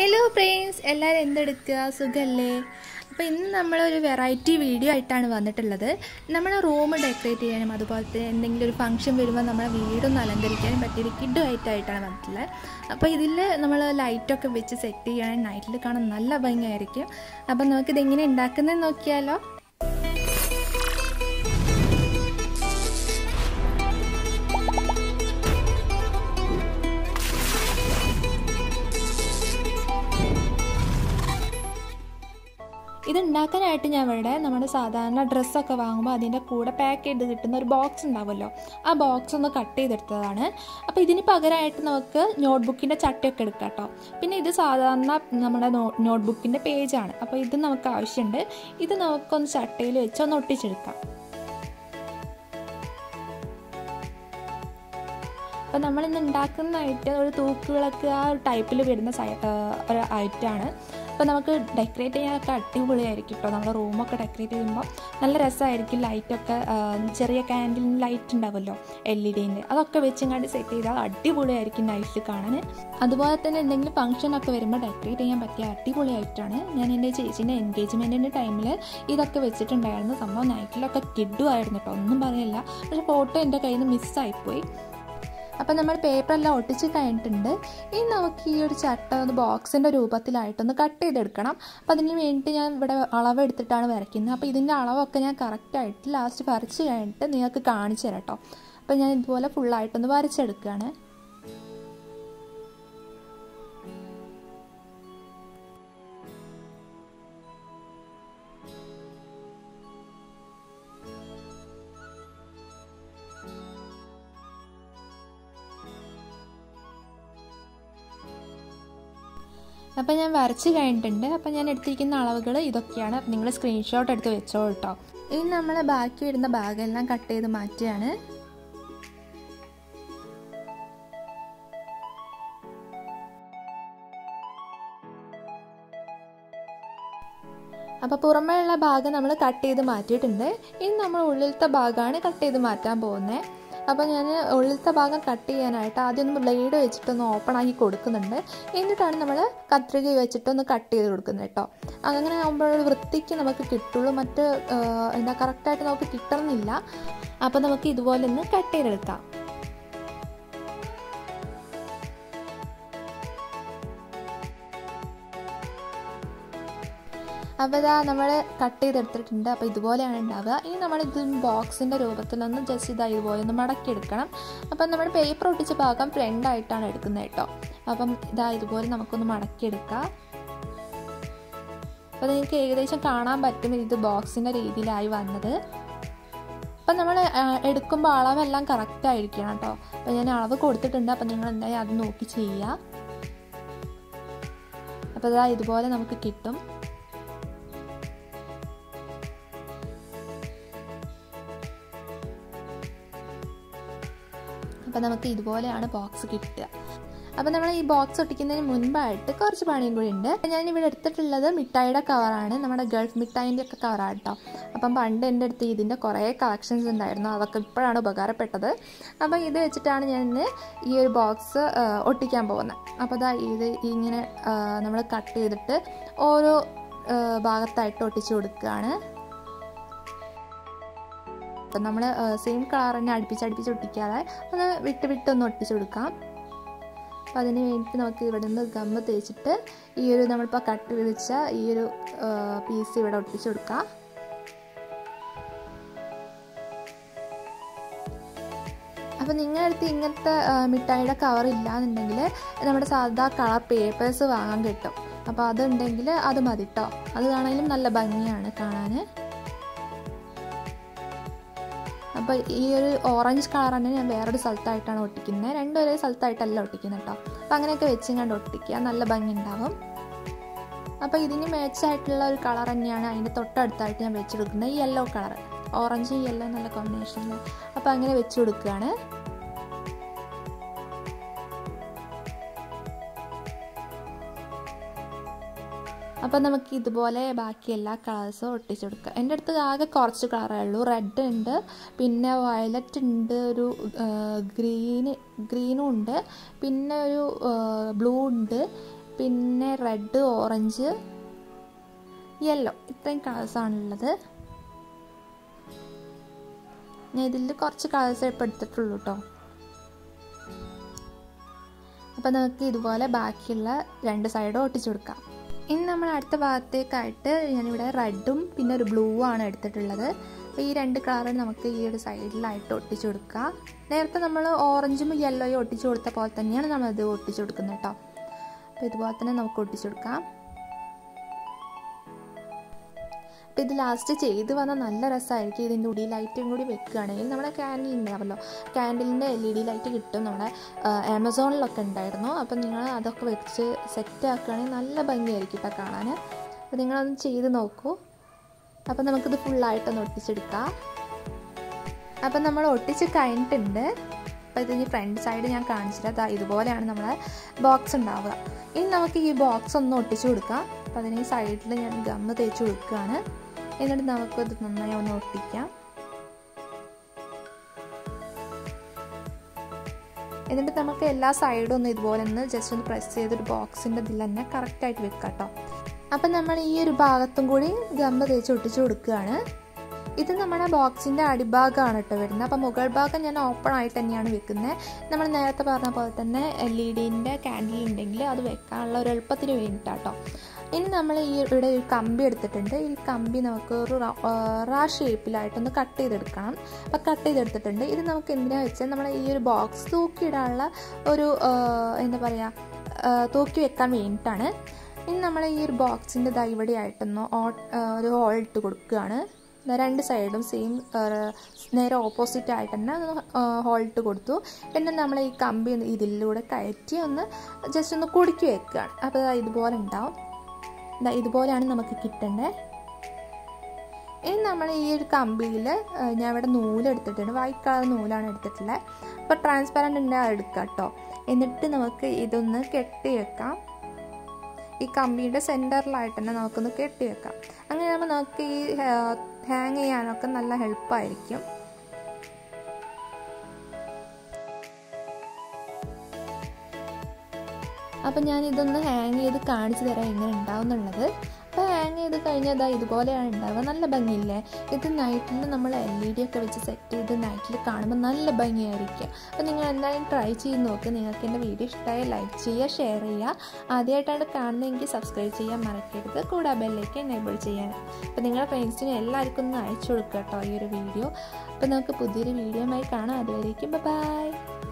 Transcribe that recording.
hello friends എല്ലാവരും എന്തെടുക്കുക സുഖല്ലേ അപ്പോൾ ഇന്ന് നമ്മളൊരു വെറൈറ്റി വീഡിയോ ആയിട്ടാണ് വന്നിട്ടുള്ളത് നമ്മുടെ റൂം ഡെക്കറേറ്റ് ചെയ്യാനും അതുപോലെ തന്നെ എന്തെങ്കിലും ഒരു ഫംഗ്ഷൻ വരുമ്പോൾ നമ്മുടെ വീടൊന്ന് അലങ്കരിക്കാനും പറ്റിയൊരു കിഡ് ആയിട്ടാണ് വന്നിട്ടുള്ളത് അപ്പോൾ ഇതിൽ നമ്മൾ ലൈറ്റൊക്കെ വെച്ച് സെറ്റ് ചെയ്യുകയാണെങ്കിൽ നൈറ്റിൽ കാണാൻ നല്ല ഭംഗിയായിരിക്കും അപ്പോൾ നമുക്കിത് എങ്ങനെ ഉണ്ടാക്കുന്നതെന്ന് നോക്കിയാലോ ഇത് ഉണ്ടാക്കാനായിട്ട് ഞാൻ ഇവിടെ നമ്മുടെ സാധാരണ ഡ്രസ്സൊക്കെ വാങ്ങുമ്പോൾ അതിൻ്റെ കൂടെ പാക്ക് ചെയ്ത് കിട്ടുന്ന ഒരു ബോക്സ് ഉണ്ടാവുമല്ലോ ആ ബോക്സ് ഒന്ന് കട്ട് ചെയ്തെടുത്തതാണ് അപ്പോൾ ഇതിന് പകരമായിട്ട് നമുക്ക് നോട്ട്ബുക്കിൻ്റെ ചട്ടയൊക്കെ എടുക്കാം കേട്ടോ പിന്നെ ഇത് സാധാരണ നമ്മുടെ നോട്ട്ബുക്കിൻ്റെ പേജാണ് അപ്പോൾ ഇത് നമുക്ക് ആവശ്യമുണ്ട് ഇത് നമുക്കൊന്ന് ചട്ടയിൽ വെച്ച് ഒന്ന് ഒട്ടിച്ചെടുക്കാം അപ്പോൾ നമ്മളിന്ന് ഉണ്ടാക്കുന്ന ഐറ്റം ഒരു തൂക്കുവിളക്ക് ആ ഒരു ടൈപ്പിൽ വരുന്ന ഒരു ഐറ്റമാണ് അപ്പോൾ നമുക്ക് ഡെക്കറേറ്റ് ചെയ്യാനൊക്കെ അടിപൊളിയായിരിക്കും കേട്ടോ നമ്മുടെ റൂമൊക്കെ ഡെക്കറേറ്റ് ചെയ്യുമ്പോൾ നല്ല രസമായിരിക്കും ലൈറ്റൊക്കെ ചെറിയ ക്യാൻഡിൽ ലൈറ്റ് ഉണ്ടാവുമല്ലോ എൽ ഇ ഡിൻ്റെ അതൊക്കെ വെച്ചും സെറ്റ് ചെയ്താൽ അടിപൊളിയായിരിക്കും നൈറ്റിൽ കാണാൻ അതുപോലെ തന്നെ എന്തെങ്കിലും ഫംഗ്ഷനൊക്കെ വരുമ്പോൾ ഡെക്കറേറ്റ് ചെയ്യാൻ പറ്റിയ അടിപൊളിയായിട്ടാണ് ഞാൻ എൻ്റെ ചേച്ചീൻ്റെ എൻഗേജ്മെൻറ്റിൻ്റെ ടൈമിൽ ഇതൊക്കെ വെച്ചിട്ടുണ്ടായിരുന്നു സംഭവം നൈറ്റിലൊക്കെ കിഡുമായിരുന്നു കേട്ടോ ഒന്നും പറയില്ല പക്ഷേ ഫോട്ടോ എൻ്റെ കയ്യിൽ നിന്ന് മിസ്സായിപ്പോയി അപ്പം നമ്മൾ പേപ്പറെല്ലാം ഒട്ടിച്ച് കഴിഞ്ഞിട്ടുണ്ട് ഇനി നമുക്ക് ഈ ഒരു ചട്ട ഒന്ന് ബോക്സിൻ്റെ രൂപത്തിലായിട്ടൊന്ന് കട്ട് ചെയ്തെടുക്കണം അപ്പം അതിന് വേണ്ടിയിട്ട് ഞാൻ ഇവിടെ അളവ് എടുത്തിട്ടാണ് വരയ്ക്കുന്നത് അപ്പോൾ ഇതിൻ്റെ അളവൊക്കെ ഞാൻ കറക്റ്റായിട്ട് ലാസ്റ്റ് വരച്ച് കഴിഞ്ഞിട്ട് നിങ്ങൾക്ക് കാണിച്ചു തരാം കേട്ടോ അപ്പം ഞാൻ ഇതുപോലെ ഫുള്ളായിട്ടൊന്ന് വരച്ചെടുക്കുകയാണ് അപ്പം ഞാൻ വരച്ച് കഴിഞ്ഞിട്ടുണ്ട് അപ്പം ഞാൻ എടുത്തിരിക്കുന്ന അളവുകൾ ഇതൊക്കെയാണ് നിങ്ങൾ സ്ക്രീൻഷോട്ട് എടുത്ത് വെച്ചോ കേട്ടോ ഇനി നമ്മൾ ബാക്കി വരുന്ന ഭാഗമെല്ലാം കട്ട് ചെയ്ത് മാറ്റുകയാണ് അപ്പോൾ പുറമേയുള്ള ഭാഗം നമ്മൾ കട്ട് ചെയ്ത് മാറ്റിയിട്ടുണ്ട് ഇനി നമ്മൾ ഉള്ളിലത്തെ ഭാഗമാണ് കട്ട് ചെയ്ത് മാറ്റാൻ പോകുന്നത് അപ്പോൾ ഞാൻ ഉള്ളിലത്തെ ഭാഗം കട്ട് ചെയ്യാനായിട്ട് ആദ്യം ഒന്ന് ബ്ലേഡ് വെച്ചിട്ടൊന്ന് ഓപ്പൺ ആക്കി കൊടുക്കുന്നുണ്ട് എന്നിട്ടാണ് നമ്മൾ കത്രിക വെച്ചിട്ടൊന്ന് കട്ട് ചെയ്ത് കൊടുക്കുന്നത് കേട്ടോ അങ്ങനെ ആകുമ്പോൾ ഒരു വൃത്തിക്ക് നമുക്ക് കിട്ടുള്ളൂ മറ്റ് എന്താ കറക്റ്റായിട്ട് നമുക്ക് കിട്ടണമെന്നില്ല അപ്പോൾ നമുക്ക് ഇതുപോലെ ഒന്ന് കട്ട് ചെയ്തെടുക്കാം അപ്പോൾ ഇതാ നമ്മൾ കട്ട് ചെയ്തെടുത്തിട്ടുണ്ട് അപ്പോൾ ഇതുപോലെയാണ് ഉണ്ടാവുക ഇനി നമ്മൾ ഇത് ബോക്സിൻ്റെ രൂപത്തിലൊന്ന് ജസ്റ്റ് ഇതാ ഇതുപോലെ ഒന്ന് മടക്കിയെടുക്കണം അപ്പം നമ്മൾ പേപ്പർ ഒട്ടിച്ച ഭാഗം ഫ്രണ്ട് ആയിട്ടാണ് എടുക്കുന്നത് കേട്ടോ അപ്പം ഇതാ ഇതുപോലെ നമുക്കൊന്ന് മടക്കിയെടുക്കാം അപ്പോൾ നിങ്ങൾക്ക് ഏകദേശം കാണാൻ പറ്റും ഇത് ബോക്സിൻ്റെ രീതിയിലായി വന്നത് അപ്പം നമ്മൾ എടുക്കുമ്പോൾ അളവെല്ലാം കറക്റ്റ് ആയിരിക്കണം കേട്ടോ അപ്പോൾ ഞാൻ അളവ് കൊടുത്തിട്ടുണ്ട് അപ്പം നിങ്ങൾ എന്തായാലും അത് നോക്കി ചെയ്യുക അപ്പോൾ ഇതാ ഇതുപോലെ നമുക്ക് കിട്ടും അപ്പോൾ നമുക്ക് ഇതുപോലെയാണ് ബോക്സ് കിട്ടുക അപ്പോൾ നമ്മൾ ഈ ബോക്സ് ഒട്ടിക്കുന്നതിന് മുൻപായിട്ട് കുറച്ച് പണിയും കൂടി ഉണ്ട് ഞാൻ ഇവിടെ എടുത്തിട്ടുള്ളത് മിഠായിയുടെ കവറാണ് നമ്മുടെ ഗൾഫ് മിഠായിൻ്റെ ഒക്കെ കവറാണ് കേട്ടോ അപ്പം പണ്ട് എൻ്റെ അടുത്ത് ഇതിൻ്റെ കുറേ കളക്ഷൻസ് ഉണ്ടായിരുന്നു അതൊക്കെ ഇപ്പോഴാണ് ഉപകാരപ്പെട്ടത് അപ്പോൾ ഇത് വെച്ചിട്ടാണ് ഞാൻ ഇന്ന് ഈ ഒരു ബോക്സ് ഒട്ടിക്കാൻ പോകുന്നത് അപ്പോൾ അതാ ഇത് ഇങ്ങനെ നമ്മൾ കട്ട് ചെയ്തിട്ട് ഓരോ ഭാഗത്തായിട്ട് ഒട്ടിച്ചു കൊടുക്കുകയാണ് അപ്പം നമ്മൾ സെയിം കളർ തന്നെ അടുപ്പിച്ച് അടുപ്പിച്ച് ഒട്ടിക്കാതെ ഒന്ന് വിട്ട് വിട്ട് ഒന്ന് ഒട്ടിച്ച് കൊടുക്കാം അപ്പം അതിന് വേണ്ടിയിട്ട് നമുക്ക് ഇവിടെ നിന്ന് ഗമ്മ് തേച്ചിട്ട് ഈ ഒരു നമ്മളിപ്പോൾ കട്ട് വിളിച്ച ഈ ഒരു പീസ് ഇവിടെ ഒട്ടിച്ച് കൊടുക്കാം അപ്പോൾ നിങ്ങളുടെ അടുത്ത് ഇങ്ങനത്തെ മിഠായിയുടെ കവർ ഇല്ലാന്നുണ്ടെങ്കിൽ നമ്മുടെ സാധാ കളർ പേപ്പേഴ്സ് വാങ്ങാൻ കിട്ടും അപ്പോൾ അതുണ്ടെങ്കിൽ അത് മതി കേട്ടോ അത് കാണാനും നല്ല ഭംഗിയാണ് കാണാൻ അപ്പോൾ ഈ ഒരു ഓറഞ്ച് കളർ തന്നെ ഞാൻ വേറൊരു സ്ഥലത്തായിട്ടാണ് ഒട്ടിക്കുന്നത് രണ്ടും ഒരേ സ്ഥലത്തായിട്ടല്ല ഒട്ടിക്കുന്നത് കേട്ടോ അപ്പോൾ അങ്ങനെയൊക്കെ വെച്ചും കണ്ട് ഒട്ടിക്കുക നല്ല ഭംഗി ഉണ്ടാവും അപ്പോൾ ഇതിന് മാച്ചായിട്ടുള്ള ഒരു കളർ തന്നെയാണ് അതിൻ്റെ തൊട്ടടുത്തായിട്ട് ഞാൻ വെച്ച് കൊടുക്കുന്നത് ഈ യെല്ലോ കളർ ഓറഞ്ച് യെല്ലോ നല്ല കോമ്പിനേഷനിൽ അപ്പോൾ അങ്ങനെ വെച്ച് കൊടുക്കുകയാണ് അപ്പോൾ നമുക്ക് ഇതുപോലെ ബാക്കി എല്ലാ കളേഴ്സും ഒട്ടിച്ചു കൊടുക്കാം എൻ്റെ അടുത്ത് ആകെ കുറച്ച് കളറേ ഉള്ളൂ റെഡ് ഉണ്ട് പിന്നെ വയലറ്റ് ഉണ്ട് ഒരു ഗ്രീന് ഗ്രീനും ഉണ്ട് പിന്നെ ഒരു ബ്ലൂ ഉണ്ട് പിന്നെ റെഡ് ഓറഞ്ച് യെല്ലോ ഇത്രയും കളേഴ്സാണുള്ളത് ഞാൻ ഇതിൽ കുറച്ച് കളേഴ്സ് ഇപ്പോൾ എടുത്തിട്ടുള്ളൂ കേട്ടോ അപ്പോൾ നമുക്ക് ഇതുപോലെ ബാക്കിയുള്ള രണ്ട് സൈഡും ഒട്ടിച്ചു കൊടുക്കാം ഇനി നമ്മൾ അടുത്ത ഭാഗത്തേക്കായിട്ട് ഞാനിവിടെ റെഡും പിന്നെ ഒരു ബ്ലൂ ആണ് എടുത്തിട്ടുള്ളത് അപ്പോൾ ഈ രണ്ട് കളറും നമുക്ക് ഈ ഒരു സൈഡിലായിട്ട് ഒട്ടിച്ചു കൊടുക്കുക നേരത്തെ നമ്മൾ ഓറഞ്ചും യെല്ലോയും ഒട്ടിച്ചു കൊടുത്ത പോലെ തന്നെയാണ് നമ്മളത് ഒട്ടിച്ചു കൊടുക്കുന്നത് കേട്ടോ അപ്പോൾ ഇതുപോലെ തന്നെ നമുക്ക് ഒട്ടിച്ചു കൊടുക്കാം അപ്പോൾ ഇത് ലാസ്റ്റ് ചെയ്ത് വന്നാൽ നല്ല രസമായിരിക്കും ഇതിൻ്റെ ഉടി ലൈറ്റും കൂടി വെക്കുകയാണെങ്കിൽ നമ്മുടെ ക്യാൻഡിൽ ഉണ്ടാവുമല്ലോ ക്യാൻഡിലിൻ്റെ എൽ ഇ ഡി ലൈറ്റ് കിട്ടും നമ്മുടെ ആമസോണിലൊക്കെ ഉണ്ടായിരുന്നു അപ്പം നിങ്ങൾ അതൊക്കെ വെച്ച് സെറ്റ് ആക്കുകയാണെങ്കിൽ നല്ല ഭംഗിയായിരിക്കും കേട്ടോ കാണാൻ അപ്പോൾ നിങ്ങളതൊന്ന് ചെയ്ത് നോക്കൂ അപ്പം നമുക്കിത് ഫുള്ളായിട്ടൊന്ന് ഒട്ടിച്ചെടുക്കാം അപ്പം നമ്മൾ ഒട്ടിച്ച് കഴിഞ്ഞിട്ടുണ്ട് അപ്പോൾ ഇതിന് ഫ്രണ്ട് സൈഡ് ഞാൻ കാണിച്ചിട്ട് അതാ ഇതുപോലെയാണ് നമ്മളെ ബോക്സ് ഉണ്ടാവുക ഇനി നമുക്ക് ഈ ബോക്സ് ഒന്ന് ഒട്ടിച്ചു കൊടുക്കാം അപ്പോൾ അതിന് ഈ സൈഡിൽ ഞാൻ ഗമ്മ് തേച്ച് കൊടുക്കുകയാണ് എന്നിട്ട് നമുക്കത് നന്നായി ഒന്ന് ഒട്ടിക്കാം എന്നിട്ട് നമുക്ക് എല്ലാ സൈഡും ഒന്ന് ഇതുപോലെ ഒന്ന് ജസ്റ്റ് ഒന്ന് പ്രസ് ചെയ്തൊരു ബോക്സിൻ്റെ ഇതിൽ തന്നെ കറക്റ്റായിട്ട് വെക്കാം കേട്ടോ അപ്പം നമ്മൾ ഈ ഒരു ഭാഗത്തും കൂടി ഗമ്മ് തേച്ച് ഒട്ടിച്ച് കൊടുക്കുകയാണ് ഇത് നമ്മുടെ ബോക്സിൻ്റെ അടിഭാഗമാണ് കേട്ടോ വരുന്നത് അപ്പോൾ മുകൾ ഭാഗം ഞാൻ ഓപ്പൺ ആയിട്ട് തന്നെയാണ് വെക്കുന്നത് നമ്മൾ നേരത്തെ പറഞ്ഞ പോലെ തന്നെ എൽ ഇ ഡിൻ്റെ ക്യാൻഡിൽ ഉണ്ടെങ്കിൽ അത് വെക്കാനുള്ള ഒരു എളുപ്പത്തിന് വേണ്ടിയിട്ടാട്ടോ ഇനി നമ്മൾ ഈ ഇവിടെ ഒരു കമ്പി എടുത്തിട്ടുണ്ട് ഈ കമ്പി നമുക്ക് ഒരു റാ ഷേപ്പിലായിട്ടൊന്ന് കട്ട് ചെയ്തെടുക്കണം അപ്പോൾ കട്ട് ചെയ്തെടുത്തിട്ടുണ്ട് ഇത് നമുക്ക് എന്തിനാണെന്ന് വെച്ചാൽ നമ്മൾ ഈ ഒരു ബോക്സ് തൂക്കിയിടാനുള്ള ഒരു എന്താ പറയുക തൂക്കി വെക്കാൻ വേണ്ടിയിട്ടാണ് ഇനി നമ്മൾ ഈ ഒരു ബോക്സിൻ്റെ ദാ ഇവിടെ ആയിട്ടൊന്ന് ഒരു ഹോൾ ഇട്ട് കൊടുക്കുകയാണ് രണ്ട് സൈഡും സെയിം നേരെ ഓപ്പോസിറ്റ് ആയിട്ട് തന്നെ ഹോൾ ഇട്ട് കൊടുത്തു പിന്നെ നമ്മൾ ഈ കമ്പി ഇതിലൂടെ കയറ്റി ഒന്ന് ജസ്റ്റ് ഒന്ന് കുടുക്കി വെക്കുകയാണ് അപ്പോൾ ഇതുപോലെ ഉണ്ടാവും ഇതുപോലെയാണ് നമുക്ക് കിട്ടേണ്ടത് ഇനി നമ്മൾ ഈ ഒരു കമ്പിയിൽ ഞാൻ ഇവിടെ നൂലെടുത്തിട്ടുണ്ട് വൈറ്റ് കളർ നൂലാണ് എടുത്തിട്ടുള്ളത് അപ്പോൾ ട്രാൻസ്പാരൻ്റ് ഉണ്ടെങ്കിൽ അത് എടുക്കാം കേട്ടോ എന്നിട്ട് നമുക്ക് ഇതൊന്ന് കെട്ടി വെക്കാം ഈ കമ്പിയുടെ സെൻറ്ററിലായിട്ട് തന്നെ നമുക്കൊന്ന് കെട്ടി വെക്കാം അങ്ങനെ ആകുമ്പോൾ നമുക്ക് ഈ ഹാങ് ചെയ്യാനൊക്കെ നല്ല ഹെൽപ്പായിരിക്കും അപ്പം ഞാൻ ഇതൊന്ന് ഹാങ് ചെയ്ത് കാണിച്ചു തരാം എങ്ങനെ ഉണ്ടാവും എന്നുള്ളത് അപ്പോൾ ഹാങ് ചെയ്ത് കഴിഞ്ഞാൽ അതാ ഇതുപോലെയാണ് ഉണ്ടാവുക നല്ല ഭംഗിയില്ലേ ഇത് നൈറ്റിൽ നമ്മൾ എൽ ഇ ഡി ഒക്കെ വെച്ച് സെറ്റ് ചെയ്ത് നൈറ്റിൽ കാണുമ്പോൾ നല്ല ഭംഗിയായിരിക്കും അപ്പോൾ നിങ്ങൾ എന്തായാലും ട്രൈ ചെയ്ത് നോക്ക് നിങ്ങൾക്ക് എൻ്റെ വീഡിയോ ഇഷ്ടമായി ലൈക്ക് ചെയ്യുക ഷെയർ ചെയ്യുക ആദ്യമായിട്ടാണ് കാണുന്നതെങ്കിൽ സബ്സ്ക്രൈബ് ചെയ്യാൻ മറക്കരുത് കൂടെ ബെല്ലേക്ക് എനേബിൾ ചെയ്യാൻ അപ്പോൾ നിങ്ങളുടെ ഫ്രണ്ട്സിന് എല്ലാവർക്കും ഒന്ന് അയച്ചു കൊടുക്കുക കേട്ടോ ഈ ഒരു വീഡിയോ അപ്പോൾ നമുക്ക് പുതിയൊരു വീഡിയോയുമായി കാണാം അതുവരേക്കും ബൈ